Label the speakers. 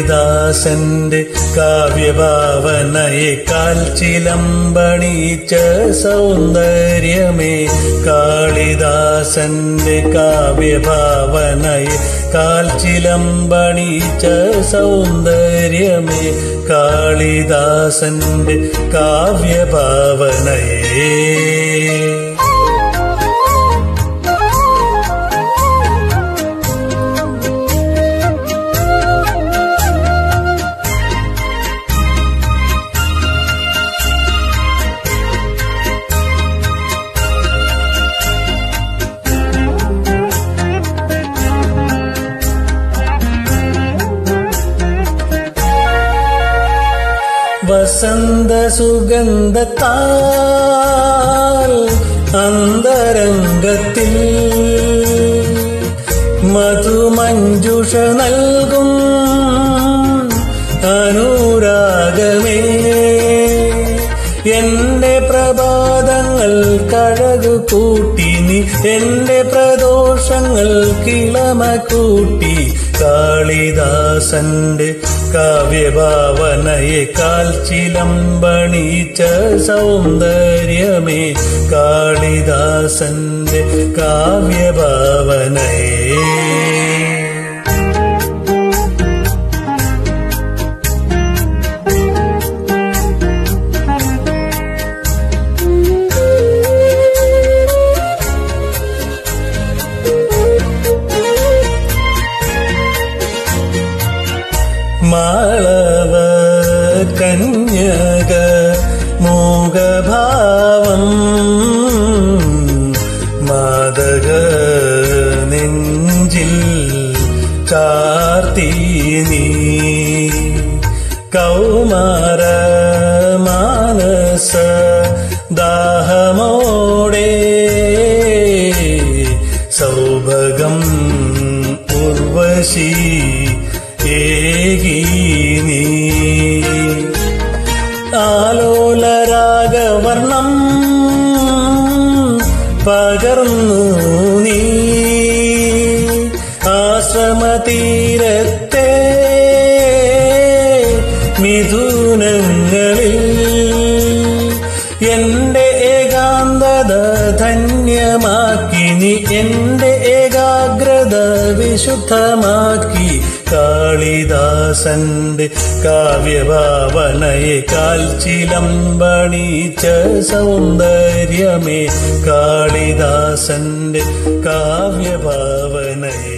Speaker 1: കാളിദാസന്റെ കാവ്യഭാവനയെ കാൽച്ചിലമ്പണീച്ച സൗന്ദര്യമേ കാളിദാസന്റെ കാവ്യഭാവനയെ കാൽച്ചിലമ്പണീച്ച സൗന്ദര്യമേ കാളിദാസന്റെ കാവ്യഭാവനയേ വസന്ത സുഗന്ധത്താൽ അന്തരംഗത്തിൽ മധുമഞ്ജുഷ നൽകും അനുരാഗമേ എന്റെ പ്രഭാതങ്ങൾ കഴകു കൂട്ടി നീ എന്റെ പ്രദോഷങ്ങൾ കിളമ കൂട്ടി കാളിദാസന്റെ കാവ്യഭാവനയെ കാൽച്ചിലമ്പണീച്ച സൗന്ദര്യമേ കാളിദാസന്റെ കാവ്യഭാവനയേ മാളവ കന്യക മൂകഭാവം മാതക നെഞ്ചിൽ ചാർത്തി നീ കൗമാര മാനസ ദാഹമോടെ സൗഭഗം ഉർവശി ഏകി നീ ആലോലരാഗവർണം പകർന്നു നീ ആശ്രമതീരത്തെ മിഥുനങ്ങളിൽ എന്റെ ഏകാന്തത ധന്യമാക്കി നീ എന്റെ ഏകാഗ്രത വിശുദ്ധമാക്കി കാളിദാസന്റെ കാവ്യഭാവനയെ കാൽച്ചിലമ്പണീച്ച സൗന്ദര്യമേ കാളിദാസന്റെ കാവ്യഭാവനയെ